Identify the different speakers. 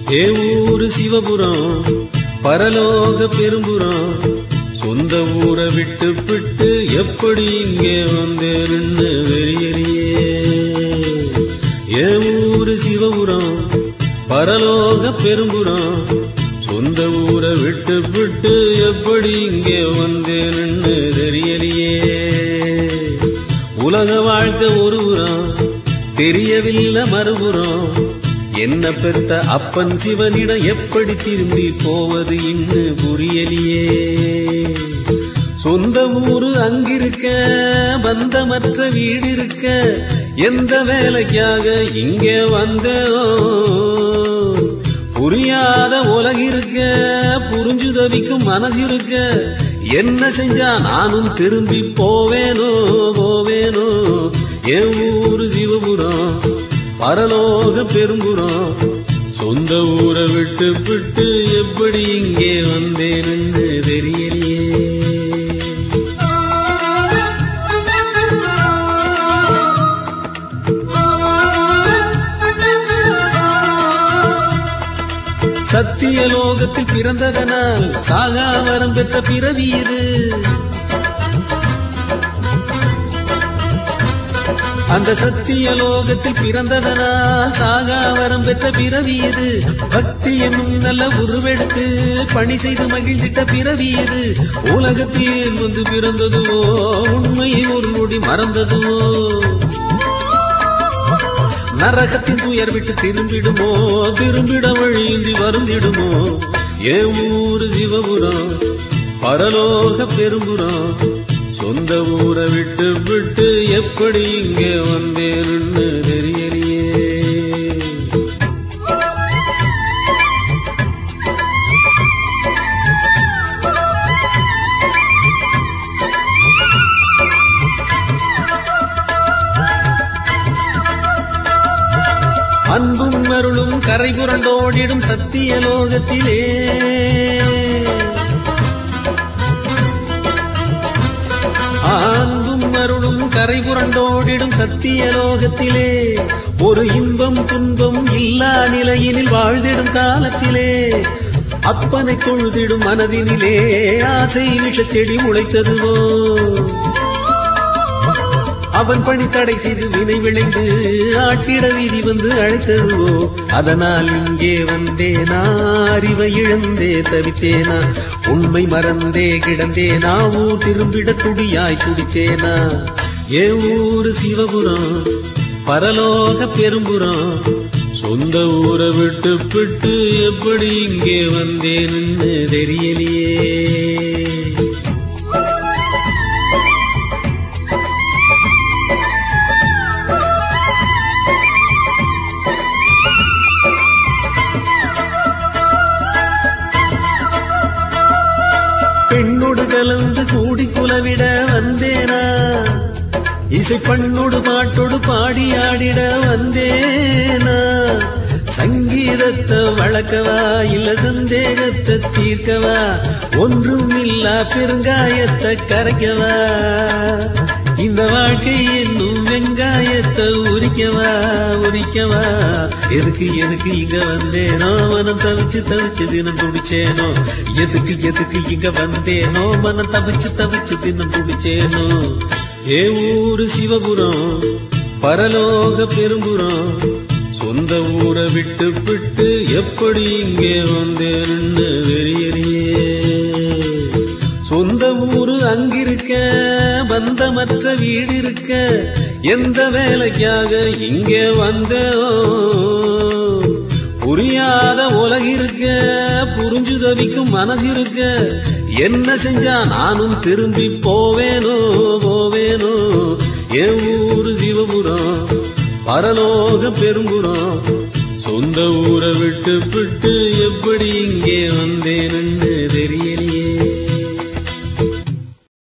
Speaker 1: ஏ ஊரு சிவபுரம் பரலோக பெரும்புறம் சொந்த ஊரை விட்டு விட்டு எப்படி இங்கே வந்தேன்னு தெரியலையே ஏ ஊரு சிவபுரம் பரலோக பெரும்புறம் சொந்த ஊரை விட்டு விட்டு எப்படி இங்கே வந்தேன்னு தெரியலையே உலக வாழ்க்கை ஒரு புறம் தெரியவில்லை மறுபுறம் என்ன பெத்த அப்பன் சிவனிடம் எப்படி திரும்பி போவது இன்னு புரியலையே சொந்த ஊரு அங்கிருக்க பந்தமற்ற வீடு இருக்க எந்த வேலைக்காக இங்கே வந்தேனோ புரியாத உலகிருக்க புரிஞ்சு தவிக்கும் மனசு இருக்க என்ன செஞ்சா நானும் திரும்பி போவேனோ போவேனோ என் ஊரு சிவபுரம் பரலோக பெரும்புறம் சொந்த ஊரை விட்டு விட்டு எப்படி இங்கே வந்தேன்னு தெரியலையே சத்திய லோகத்தில் பிறந்ததனால் சாகா வரம் பெற்ற பிறவி இது அந்த சத்திய லோகத்தில் பிறந்ததனால் சாகா வரம் பெற்ற பிறவி இது பக்தி என்னும் நல்ல உருவெடுத்து பணி செய்து மகிழ்ந்திட்ட பிறவி இது உலகத்தில் ஏன் வந்து பிறந்ததுவோ உண்மையை ஒரு நொடி மறந்ததுவோ நரகத்தின் துயர் விட்டு திரும்பிடுமோ திரும்பிட வழியின்றி வருந்திடுமோ ஏ ஊரு சிவபுரம் பரலோக பெரும்புறம் சொந்த ஊரை விட்டு விட்டு எப்படி இங்கே வந்தேன்னு தெரியலையே அன்பும் அருளும் கரை புரண்டோடிடும் சத்திய லோகத்திலே அன்பும் அருளும் கரை புரண்டோடிடும் சத்திய லோகத்திலே ஒரு இன்பம் துன்பம் இல்லா நிலையினில் வாழ்ந்திடும் காலத்திலே அப்பனை தொழுதிடும் மனதினிலே ஆசை விஷச்செடி முளைத்ததுவோ அவன் பணி தடை செய்து வினை விளைந்து ஆட்டிட வீதி வந்து அழைத்ததுவோ அதனால் இங்கே வந்தேனா அறிவை இழந்தே தவித்தேனா உண்மை மறந்தே கிடந்தேனா ஊர் திரும்பிட துடியாய் துடித்தேனா ஏ ஊரு சிவபுரம் பரலோக பெரும்புறம் சொந்த ஊரை விட்டு விட்டு எப்படி இங்கே வந்தேன்னு தெரியலையே பெண்ணோடு கலந்து கூடி குலவிட வந்தேனா இசை பண்ணோடு பாட்டோடு பாடி ஆடிட வந்தேனா சங்கீதத்தை வளர்க்கவா இல்ல சந்தேகத்தை தீர்க்கவா ஒன்றும் இல்லா பெருங்காயத்தை கரைக்கவா இந்த வாழ்க்கை என்னும் வெங்காயத்தை உரிக்கவா உரிக்கவா எதுக்கு எதுக்கு இங்க வந்தேனோ மனம் தவிச்சு தவிச்சு தினம் துடிச்சேனோ எதுக்கு எதுக்கு இங்க வந்தேனோ மனம் தவிச்சு தவிச்சு தினம் துடிச்சேனோ ஏ ஊரு சிவபுரம் பரலோக பெரும்புறம் சொந்த ஊரை விட்டு விட்டு எப்படி இங்கே வந்தேன்னு தெரியலையே சொந்த ஊரு அங்கிருக்க பந்தமற்ற வீடு இருக்க எந்த வேலைக்காக இங்கே வந்தோ புரியாத உலகிருக்க புரிஞ்சு தவிக்கும் மனசு இருக்க என்ன செஞ்சா நானும் திரும்பி போவேனோ போவேனோ என் ஊரு சிவபுரம் பரலோக பெரும்புறம் சொந்த ஊரை விட்டு விட்டு எப்படி இங்கே வந்தேன்னு தெரியல